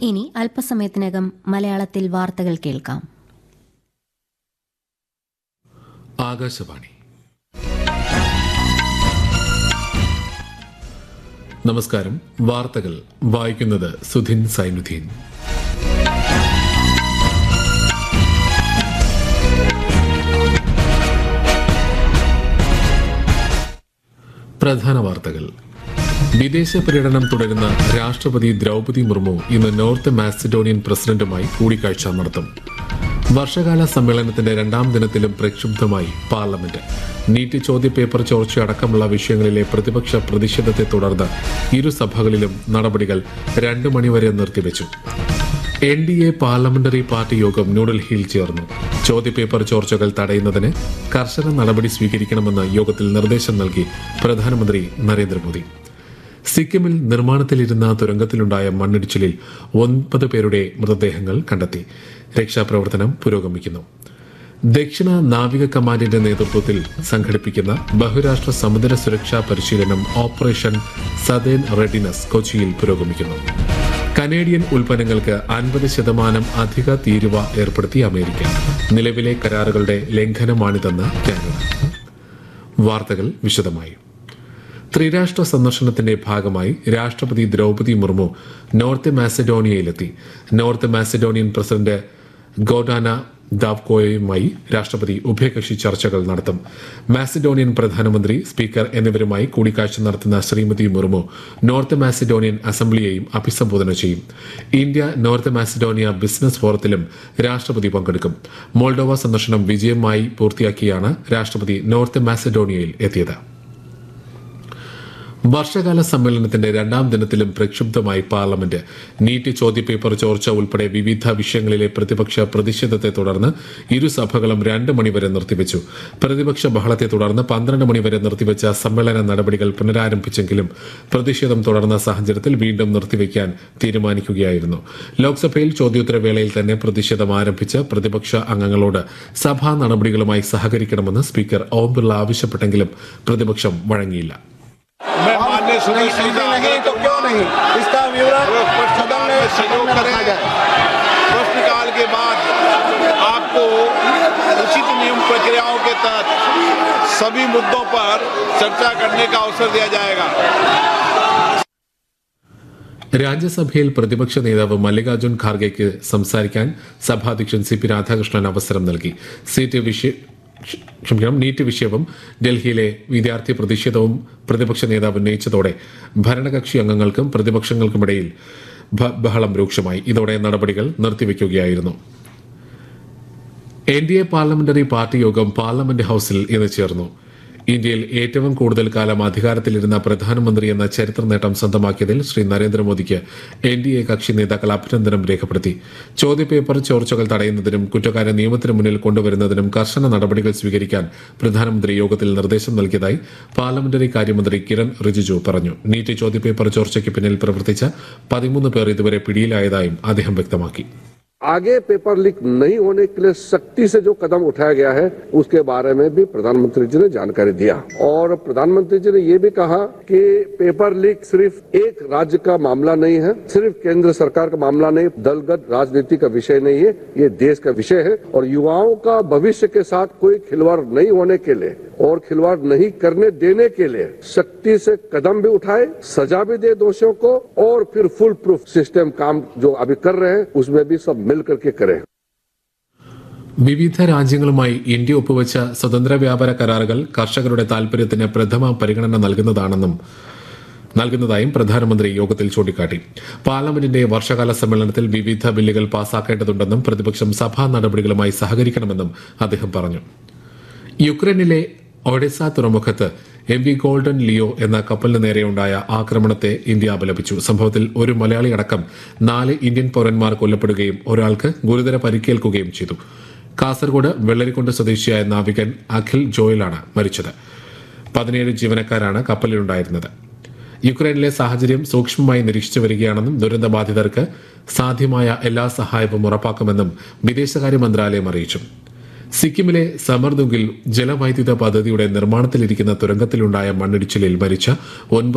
ഇനി അല്പസമയത്തിനകം മലയാളത്തിൽ വാർത്തകൾ കേൾക്കാം ആകാശവാണി നമസ്കാരം വാർത്തകൾ വായിക്കുന്നത് സുധിൻ സൈനുദ്ദീൻ പ്രധാന വാർത്തകൾ വിദേശ പര്യടനം തുടരുന്ന രാഷ്ട്രപതി ദ്രൗപതി മുർമു ഇന്ന് നോർത്ത് മാസിഡോണിയൻ പ്രസിഡന്റുമായി കൂടിക്കാഴ്ച നടത്തും വർഷകാല സമ്മേളനത്തിന്റെ രണ്ടാം ദിനത്തിലും പ്രക്ഷുബ്ധമായി പാർലമെന്റ് നീറ്റ് ചോദ്യപേപ്പർ ചോർച്ചയടക്കമുള്ള വിഷയങ്ങളിലെ പ്രതിപക്ഷ പ്രതിഷേധത്തെ തുടർന്ന് ഇരു സഭകളിലും നടപടികൾ രണ്ടു മണിവരെ നിർത്തിവെച്ചു N D A parliamentary party യോഗം ന്യൂഡൽഹിയിൽ ചേർന്നു ചോദ്യപേപ്പർ ചോർച്ചകൾ തടയുന്നതിന് കർശന നടപടി സ്വീകരിക്കണമെന്ന് യോഗത്തിൽ നിർദ്ദേശം നൽകി പ്രധാനമന്ത്രി നരേന്ദ്രമോദി സിക്കിമിൽ നിർമ്മാണത്തിലിരുന്ന തുരങ്കത്തിലുണ്ടായ മണ്ണിടിച്ചിലിൽ ഒൻപത് പേരുടെ മൃതദേഹങ്ങൾ കണ്ടെത്തി രക്ഷാപ്രവർത്തനം പുരോഗമിക്കുന്നു ദക്ഷിണ നാവിക കമാൻഡിന്റെ നേതൃത്വത്തിൽ സംഘടിപ്പിക്കുന്ന ബഹുരാഷ്ട്ര സമുദ്ര സുരക്ഷാ പരിശീലനം ഓപ്പറേഷൻ സദേൻ റെഡിനസ് കൊച്ചിയിൽ പുരോഗമിക്കുന്നു കനേഡിയൻ ഉൽപ്പന്നങ്ങൾക്ക് അൻപത് ശതമാനം അധിക തീരുവ ഏർപ്പെടുത്തി അമേരിക്ക നിലവിലെ കരാറുകളുടെ ലംഘനമാണിതെന്ന് കാനഡ വാർത്തകൾ വിശദമായി ത്രിരാഷ്ട്ര സന്ദർശനത്തിന്റെ ഭാഗമായി രാഷ്ട്രപതി ദ്രൗപതി മുർമു നോർത്ത് മാസഡോണിയയിലെത്തി നോർത്ത് മാസഡോണിയൻ പ്രസിഡന്റ് ഗോഡാന ദാവ്കോയുമായി രാഷ്ട്രപതി ഉഭയകക്ഷി ചർച്ചകൾ നടത്തും മാസിഡോണിയൻ പ്രധാനമന്ത്രി സ്പീക്കർ എന്നിവരുമായി കൂടിക്കാഴ്ച നടത്തുന്ന ശ്രീമതി മുർമു നോർത്ത് മാസിഡോണിയൻ അസംബ്ലിയെയും അഭിസംബോധന ചെയ്യും ഇന്ത്യ നോർത്ത് മാസിഡോണിയ ബിസിനസ് ഫോറത്തിലും രാഷ്ട്രപതി പങ്കെടുക്കും മോൾഡോവ സന്ദർശനം വിജയമായി പൂർത്തിയാക്കിയാണ് രാഷ്ട്രപതി നോർത്ത് മാസിഡോണിയയിൽ എത്തിയത് വർഷകാല സമ്മേളനത്തിന്റെ രണ്ടാം ദിനത്തിലും പ്രക്ഷുബ്ധമായി പാർലമെന്റ് നീറ്റ് ചോദ്യപേപ്പർ ചോർച്ച ഉൾപ്പെടെ വിവിധ വിഷയങ്ങളിലെ പ്രതിപക്ഷ പ്രതിഷേധത്തെ തുടർന്ന് ഇരു സഭകളും രണ്ട് മണിവരെ നിർത്തിവെച്ചു പ്രതിപക്ഷ ബഹളത്തെ തുടർന്ന് പന്ത്രണ്ട് മണിവരെ നിർത്തിവെച്ച സമ്മേളന നടപടികൾ പുനരാരംഭിച്ചെങ്കിലും പ്രതിഷേധം തുടർന്ന സാഹചര്യത്തിൽ വീണ്ടും നിർത്തിവെക്കാൻ തീരുമാനിക്കുകയായിരുന്നു ലോക്സഭയിൽ ചോദ്യോത്തര വേളയിൽ തന്നെ പ്രതിഷേധം ആരംഭിച്ച പ്രതിപക്ഷ അംഗങ്ങളോട് സഭാ നടപടികളുമായി സഹകരിക്കണമെന്ന് സ്പീക്കർ ഓം ബിർള ആവശ്യപ്പെട്ടെങ്കിലും പ്രതിപക്ഷം വഴങ്ങിയില്ല मैं माननीय सदस्य ऐसे नहीं तो क्यों नहीं इसका विवरण सदन में सदन में रखा जाए प्रश्नकाल के बाद आपको उचित नियम प्रक्रियाओं के तहत सभी मुद्दों पर चर्चा करने का अवसर दिया जाएगा രാജ്യസഭയിൽ പ്രതിപക്ഷ നേതാവ് മല്ലികാർജ്ജുൻ ഖാർഗെക്ക് സംസാരിക്കാൻ സഭാധ്യക്ഷൻ സി പി രാധാകൃഷ്ണൻ അവസരം നൽകി സീറ്റ് വിഷയ ക്ഷമിക്കണം നീറ്റ് വിഷയവും ഡൽഹിയിലെ വിദ്യാർത്ഥി പ്രതിഷേധവും പ്രതിപക്ഷ നേതാവ് ഉന്നയിച്ചതോടെ ഭരണകക്ഷി അംഗങ്ങൾക്കും പ്രതിപക്ഷങ്ങൾക്കുമിടയിൽ ബ- ബഹളം രൂക്ഷമായി ഇതോടെ നടപടികൾ നിർത്തിവെക്കുകയായിരുന്നു N D A parliamentary party യോഗം പാർലമെന്റ് ഹൌസിൽ ഇന്ന് ചേർന്നു ഇന്ത്യയിൽ ഏറ്റവും കൂടുതൽ കാലം അധികാരത്തിലിരുന്ന പ്രധാനമന്ത്രി എന്ന ചരിത്ര നേട്ടം സ്വന്തമാക്കിയതിൽ ശ്രീ നരേന്ദ്രമോദിക്ക് എൻ ഡി എ കക്ഷി നേതാക്കൾ അഭിനന്ദനം രേഖപ്പെടുത്തി ചോദ്യപേപ്പർ ചോർച്ചകൾ തടയുന്നതിനും കുറ്റക്കാരെ നിയമത്തിന് മുന്നിൽ കൊണ്ടുവരുന്നതിനും കർശന നടപടികൾ സ്വീകരിക്കാൻ പ്രധാനമന്ത്രി യോഗത്തിൽ നിർദ്ദേശം നൽകിയതായി പാർലമെന്ററി കാര്യമന്ത്രി കിരൺ റിജിജു പറഞ്ഞു നീറ്റ് ചോദ്യപേപ്പർ ചോർച്ചയ്ക്ക് പിന്നിൽ പ്രവർത്തിച്ച പതിമൂന്ന് പേർ ഇതുവരെ പിടിയിലായതായും അദ്ദേഹം വ്യക്തമാക്കി आगे पेपर लीक नहीं होने के लिए सख्ती से जो कदम उठाया गया है उसके बारे में भी प्रधानमंत्री जी ने जानकारी दिया और प्रधानमंत्री जी ने ये भी कहा कि पेपर लीक सिर्फ एक राज्य का मामला नहीं है सिर्फ केंद्र सरकार का मामला नहीं दलगत राजनीति का विषय नहीं है ये देश का विषय है और युवाओं का भविष्य के साथ कोई खिलवाड़ नहीं होने के लिए और खिलवाड़ नहीं करने देने के लिए सख्ती से कदम भी उठाए सजा भी दे दोषियों को और फिर फुल प्रूफ सिस्टम काम जो अभी कर रहे हैं उसमें भी सब मिल करके करें വിവിധ രാജ്യങ്ങളുമായി ഇന്ത്യ ഒപ്പുവെച്ച സ്വതന്ത്ര വ്യാപാര കരാറുകൾ കർഷകരുടെ താൽപര്യത്തിന് പ്രഥമ പരിഗണന നൽകുന്നതാണെന്നും നൽകുന്നതായും പ്രധാനമന്ത്രി യോഗത്തിൽ ചൂണ്ടിക്കാട്ടി പാർലമെന്റിന്റെ വർഷകാല സമ്മേളനത്തിൽ വിവിധ ബില്ലുകൾ പാസാക്കേണ്ടതുണ്ടെന്നും പ്രതിപക്ഷം സഭാ നടപടികളുമായി സഹകരിക്കണമെന്നും അദ്ദേഹം പറഞ്ഞു യുക്രൈനിലെ ഒഡെസ തുറമുഖത്ത് എം വി ഗോൾഡൻ ലിയോ എന്ന കപ്പലിന് നേരെയുണ്ടായ ആക്രമണത്തെ ഇന്ത്യ അപലപിച്ചു സംഭവത്തിൽ ഒരു മലയാളി അടക്കം നാല് ഇന്ത്യൻ പൗരന്മാർ കൊല്ലപ്പെടുകയും ഒരാൾക്ക് ഗുരുതര പരിക്കേൽക്കുകയും ചെയ്തു കാസർഗോഡ് വെള്ളരിക്കുണ്ട് സ്വദേശിയായ നാവികൻ അഖിൽ ജോയലാണ് മരിച്ചത് പതിനേഴ് ജീവനക്കാരാണ് കപ്പലിലുണ്ടായിരുന്നത് യുക്രൈനിലെ സാഹചര്യം സൂക്ഷ്മമായി നിരീക്ഷിച്ചു വരികയാണെന്നും ദുരന്തബാധിതർക്ക് സാധ്യമായ എല്ലാ സഹായവും ഉറപ്പാക്കുമെന്നും വിദേശകാര്യ മന്ത്രാലയം അറിയിച്ചു സിക്കിമിലെ സമർദുഗിൽ ജലവൈദ്യുത പദ്ധതിയുടെ നിർമ്മാണത്തിലിരിക്കുന്ന തുരങ്കത്തിലുണ്ടായ മണ്ണിടിച്ചിലിൽ മരിച്ച ഒൻപത്